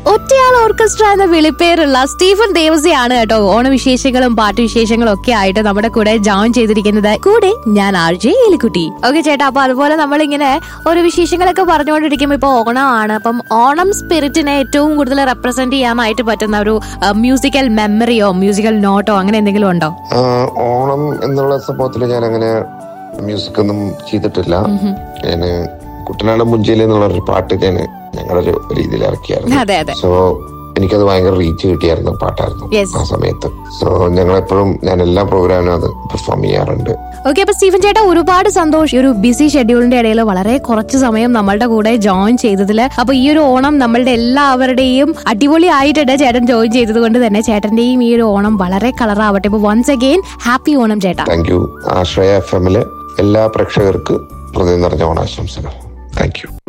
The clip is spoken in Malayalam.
ഒറ്റയാൾ ഓർക്കസ്ട്ര എന്ന വിളിപ്പേരുള്ള സ്റ്റീഫൻ ദേവസിയാണ് കേട്ടോ ഓണവിശേഷങ്ങളും പാട്ടുവിശേഷങ്ങളും ഒക്കെ ആയിട്ട് നമ്മുടെ കൂടെ ജോയിൻ ചെയ്തിരിക്കുന്നത് കൂടെ ഞാൻ ആർ ജെ എലിക്കുട്ടി ഓക്കെ ചേട്ടാ അപ്പൊ അതുപോലെ നമ്മളിങ്ങനെ ഓരോ വിശേഷങ്ങളൊക്കെ പറഞ്ഞുകൊണ്ടിരിക്കുമ്പോൾ ഇപ്പൊ ഓണമാണ് അപ്പം ഓണം സ്പിരിറ്റിനെ ഏറ്റവും കൂടുതൽ റെപ്രസെന്റ് ചെയ്യാനായിട്ട് പറ്റുന്ന ഒരു മ്യൂസിക്കൽ മെമ്മറിയോ മ്യൂസിക്കൽ നോട്ടോ അങ്ങനെ എന്തെങ്കിലും ഉണ്ടോ ആ, ഓണം എന്നുള്ള സംഭവത്തിൽ ഞാൻ അങ്ങനെ മ്യൂസിക് ഒന്നും ചെയ്തിട്ടില്ല ഞാന് കുട്ടനാട് മുഞ്ചിയിൽ എന്നുള്ള ഒരു പാട്ട് ഞാൻ ഞങ്ങളുടെ ഒരു രീതിയിൽ ഇറക്കിയായിരുന്നു അതെ അതെ സോ എനിക്കത് ഭയങ്കര റീച്ച് കിട്ടിയായിരുന്നു പാട്ടായിരുന്നു Yes. ആ സമയത്ത് സോ ഞങ്ങളെപ്പോഴും ഞാൻ എല്ലാ പ്രോഗ്രാമിനും അത് പെർഫോം ചെയ്യാറുണ്ട് ഓക്കെ അപ്പൊ സ്റ്റീഫൻ ചേട്ടാ ഒരുപാട് സന്തോഷം ഈ ഒരു ബിസി ഷെഡ്യൂളിന്റെ ഇടയിൽ വളരെ കുറച്ച് സമയം നമ്മളുടെ കൂടെ ജോയിൻ ചെയ്തതിൽ അപ്പൊ ഈ ഒരു ഓണം നമ്മളുടെ എല്ലാവരുടെയും അടിപൊളി ആയിട്ടുണ്ട് ചേട്ടൻ ജോയിൻ ചെയ്തത് കൊണ്ട് തന്നെ ചേട്ടന്റെയും ഈ ഒരു ഓണം വളരെ കളറാവട്ടെ ഇപ്പൊ വൺസ് അഗെയിൻ ഹാപ്പി ഓണം ചേട്ടാ താങ്ക് യു ആശ്രയ എഫ് എമ്മിലെ എല്ലാ പ്രേക്ഷകർക്ക് ഹൃദയം നിറഞ്ഞ ഓണാശംസകൾ താങ്ക് യു